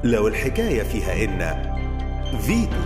لو الحكاية فيها إن فيتو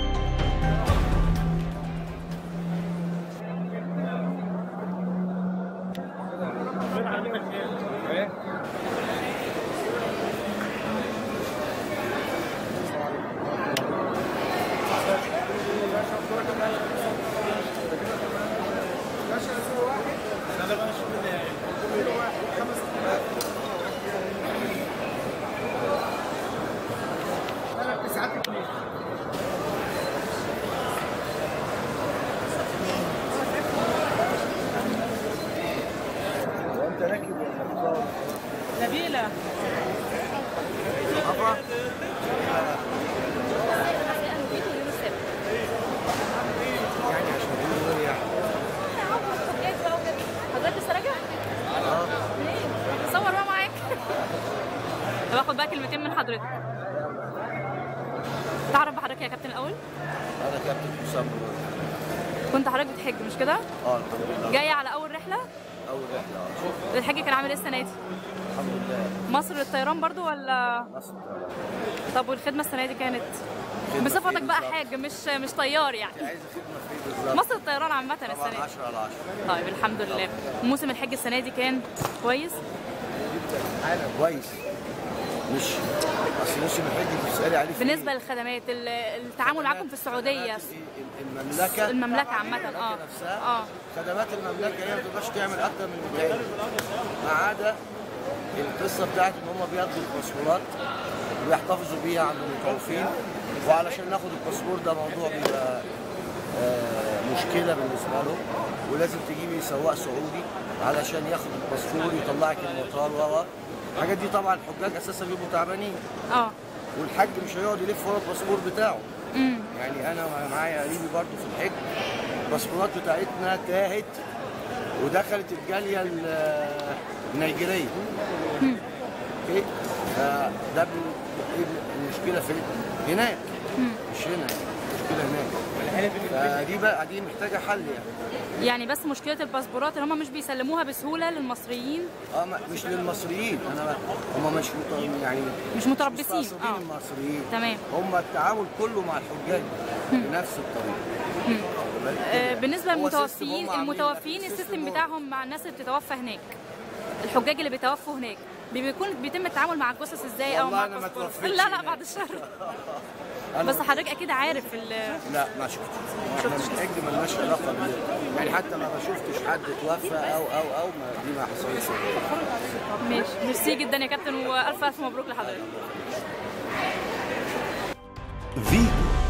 نبيلة حضرتك لسه راجع؟ ليه؟ صور بقى معاك طب اخد بقى كلمتين من حضرتك تعرف بحضرتك يا كابتن الاول؟ انا كابتن حسام مراد. كنت حضرتك بتحج مش كده؟ اه الحمد لله جاي على اول رحلة؟ اول رحله اه الحج كان عامل ايه السنة دي؟ الحمد لله مصر للطيران برضو ولا مصر طب والخدمة السنة دي كانت؟ خدمة بصفتك فين بقى بالظبط؟ حاج مش مش طيار يعني عايز خدمه في ايه بالظبط مصر للطيران عامة طبعا السنة دي 10 على 10 طيب الحمد لله موسم الحج السنة دي كان كويس؟ كويس مش اصل مش الحج بتسالي عليه في بالنسبة إيه؟ للخدمات ال- التعامل معاكم في السعودية خدمات المملكه المملكة عامة اه نفسها اه خدمات المملكه هي ما تقدرش تعمل اكتر من التاني ما عدا القصه بتاعت ان هم بياخدوا الباسبورات ويحتفظوا بيها عند المطوفين وعلشان ناخد الباسبور ده موضوع بيبقى آه، مشكله بالنسبه له ولازم تجيبي سواق سعودي علشان ياخد الباسبور يطلعك المطار و و. الحاجات دي طبعا الحجاج اساسا بيبقوا تعبانين اه والحج مش هيقعد يلف ورا الباسبور بتاعه امم يعني انا معايا قريبي برضه في الحج الباسبورات بتاعتنا تاهت ودخلت الجاليه ال- النيجيريه اوكي فده بال- إيه المشكله فين؟ هناك مش هنا المشكله هناك فدي بقى دي محتاجه حل يعني يعني بس مشكلة الباسبورات ان هم مش بيسلموها بسهولة للمصريين اه ما- مش للمصريين انا هم مش مط- يعني مش متربصين مستقصدين اه المصريين تمام هم التعامل كله مع الحجاج بنفس الطريقه آه، بالنسبة هو سيستم للمتوفيين هم عاملين المتوفيين لكن السيستم سيستم بتاعهم مع الناس اللي بتتوفى هناك الحجاج اللي بيتوفوا هناك بيكون بيتم التعامل مع الجثث ازاي او والله مع أنا ما الباسبورات؟ توفيتش لا لا هناك. بعد الشر أنا- بس حضرتك اكيد عارف ال- لا ما شفتش احنا الحج ملناش علاقه بيه يعني حتى ما شفتش حد توفى او او او ما دي ما حصلتش ماشي ميرسي جدا يا كابتن والف الف مبروك لحضرتك فيتو